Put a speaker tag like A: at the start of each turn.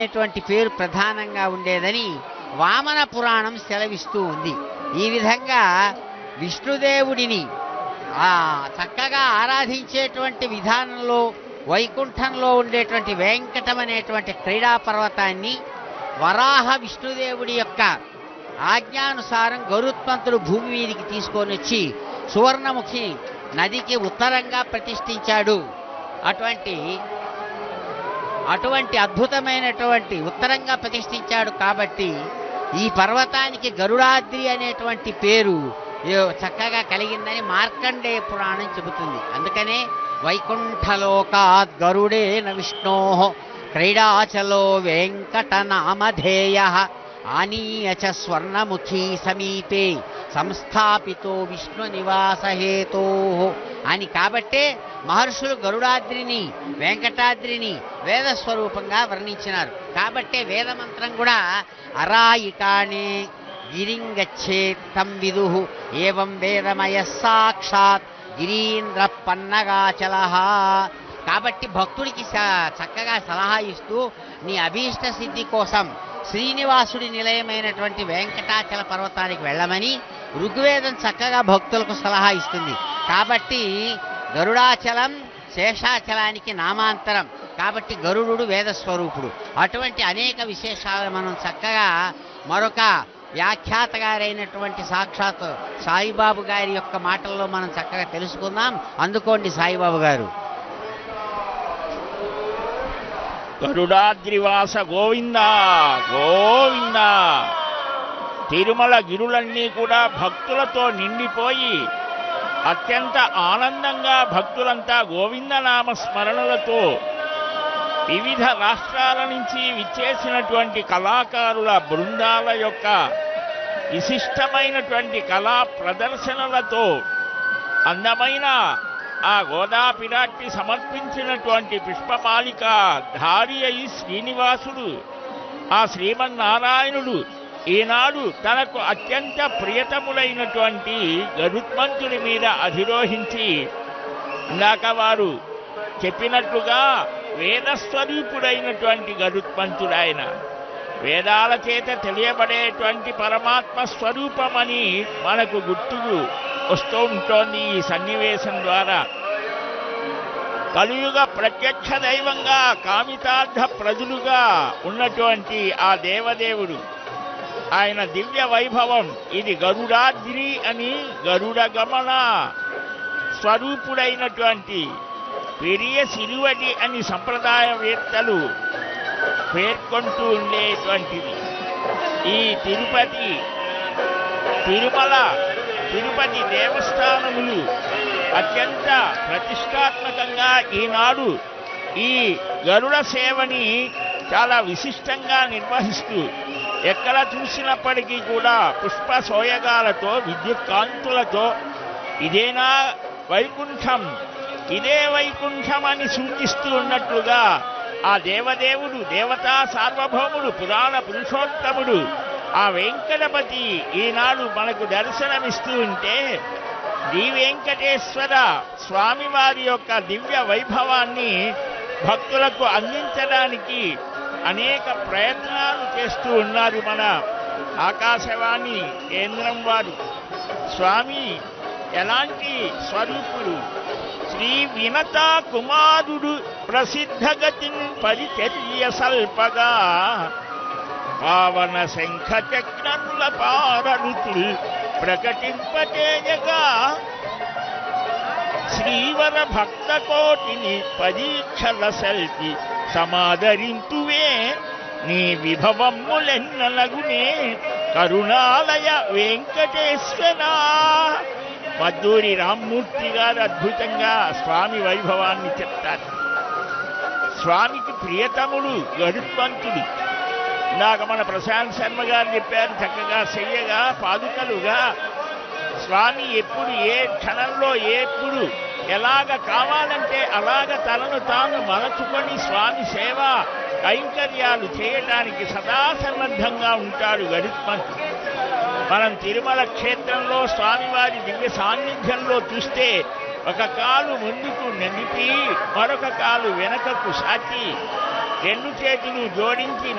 A: అనేటువంటి పేరు ప్రధానంగా ఉండేదని వామన పురాణం సెలవిస్తూ ఉంది ఈ విధంగా విష్ణుదేవుడిని ఆ చక్కగా ఆరాధించేటువంటి విధానంలో వైకుంఠంలో ఉండేటువంటి వెంకటం అనేటువంటి క్రీడా పర్వతాన్ని వరాహ విష్ణుదేవుడి యొక్క ఆజ్ఞానుసారం గరుత్మంతుడు భూమి మీదికి తీసుకొని వచ్చి సువర్ణముఖి నదికి ఉత్తరంగా ప్రతిష్ఠించాడు అటువంటి అటువంటి అద్భుతమైనటువంటి ఉత్తరంగా ప్రతిష్ఠించాడు కాబట్టి ఈ పర్వతానికి గరుడాద్రి అనేటువంటి పేరు ఏ- చక్కగా కలిగిందని మార్కండేయ పురాణం చెబుతుంది అందుకనే వైకుంఠలోకాద్ గరుడేన విష్ణో క్రీడాచలో వెంకటనామధేయ ఆనీయ చ స్వర్ణముఖీ సమీపే సంస్థాపితో విష్ణు నివాస హేతో అని కాబట్టే మహర్షులు గరుడాద్రిని వెంకటాద్రిని వేద స్వరూపంగా వర్ణించినారు కాబట్టే వేద మంత్రం కూడా అరాయికాణే గిరింగచ్చేత్ తం విదు ఏవం వేదమయ సాక్షాత్ గిరీంద్ర పన్నగాచల కాబట్టి భక్తుడికి స- చక్కగా సలహా ఇస్తూ నీ అభీష్ట సిద్ధి కోసం శ్రీనివాసుడి నిలయమైనటువంటి వెంకటాచల పర్వతానికి వెళ్ళమని ఋగ్వేదం చక్కగా భక్తులకు సలహా ఇస్తుంది కాబట్టి గరుడాచలం శేషాచలానికి నామాంతరం కాబట్టి గరుడు వేద స్వరూపుడు అటువంటి అనేక విశేషాలు మనం చక్కగా మరొక వ్యాఖ్యాత గారైనటువంటి సాక్షాత్ సాయిబాబు గారి యొక్క మాటల్లో మనం చక్కగా తెలుసుకుందాం అందుకోండి సాయిబాబు గారు
B: గరుడాద్రివాస గోవింద గోవింద తిరుమల గిరులన్నీ కూడా భక్తులతో నిండిపోయి అత్యంత ఆనందంగా భక్తులంతా గోవిందనామ స్మరణలతో వివిధ రాష్ట్రాల నుంచి విచ్చేసినటువంటి కళాకారుల బృందాల యొక్క విశిష్టమైనటువంటి కళా ప్రదర్శనలతో అందమైన ఆ గోదాపిరాట్టి సమర్పించినటువంటి పుష్పమాలిక ధారి అయి శ్రీనివాసుడు ఆ శ్రీమన్నారాయణుడు ఈనాడు తనకు అత్యంత ప్రియతములైనటువంటి గరుత్మంతుడి మీద అధిరోహించి ఇందాక వారు చెప్పినట్లుగా వేదస్వరూపుడైనటువంటి గరుత్మంతుడాయన వేదాల చేత తెలియబడేటువంటి పరమాత్మ స్వరూపమని మనకు గుర్తుకు వస్తూ ఉంటోంది ఈ సన్నివేశం ద్వారా కలియుగ ప్రత్యక్ష దైవంగా కామితార్థ ప్రజలుగా ఉన్నటువంటి ఆ దేవదేవుడు ఆయన దివ్య వైభవం ఇది గరుడాద్రి అని గరుడ గమన స్వరూపుడైనటువంటి పెరియ సిరువడి అని సంప్రదాయవేత్తలు పేర్కొంటూ ఉండేటువంటిది ఈ తిరుపతి తిరుమల తిరుపతి దేవస్థానములు అత్యంత ప్రతిష్టాత్మకంగా ఈనాడు ఈ గరుడ సేవని చాలా విశిష్టంగా నిర్వహిస్తూ ఎక్కడ చూసినప్పటికీ కూడా పుష్ప సోయగాలతో విద్యుత్ కాంతులతో ఇదేనా వైకుంఠం ఇదే వైకుంఠం అని సూచిస్తూ ఉన్నట్లుగా ఆ దేవదేవుడు దేవతా సార్వభౌముడు పురాణ పురుషోత్తముడు ఆ వెంకటపతి ఈనాడు మనకు దర్శనమిస్తూ ఉంటే శ్రీ వెంకటేశ్వర స్వామివారి యొక్క దివ్య వైభవాన్ని భక్తులకు అందించడానికి అనేక ప్రయత్నాలు చేస్తూ ఉన్నారు మన ఆకాశవాణి కేంద్రం వారు స్వామి ఎలాంటి స్వరూపుడు శ్రీ వినత కుమారుడు ప్రసిద్ధగతిన్ పరిచర్య సల్పగా పావన శంఖ చక్రముల పారరుతుల్ ప్రకటింపచేయగా శ్రీవర భక్త కోటిని పరీక్షల సెల్పి సమాదరింతువే నీ విభవములెన్నలగునే కరుణాలయ వెంకటేశ్వర మద్దూరి రామ్మూర్తి గారు అద్భుతంగా స్వామి వైభవాన్ని చెప్తారు స్వామికి ప్రియతముడు గరుత్మంతుడు ఇందాక మన ప్రశాంత్ శర్మ గారు చెప్పారు చక్కగా చెయ్యగా పాదుకలుగా స్వామి ఎప్పుడు ఏ క్షణంలో ఎప్పుడు ఎలాగ కావాలంటే అలాగ తనను తాను మలచుకొని స్వామి సేవ కైంకర్యాలు చేయటానికి సదా సన్నద్ధంగా ఉంటాడు గరుత్మంతుడు మనం తిరుమల క్షేత్రంలో స్వామివారి దివ్య సాన్నిధ్యంలో చూస్తే ఒక కాలు ముందుకు నడిపి మరొక కాలు వెనకకు సాచి రెండు చేతులు జోడించి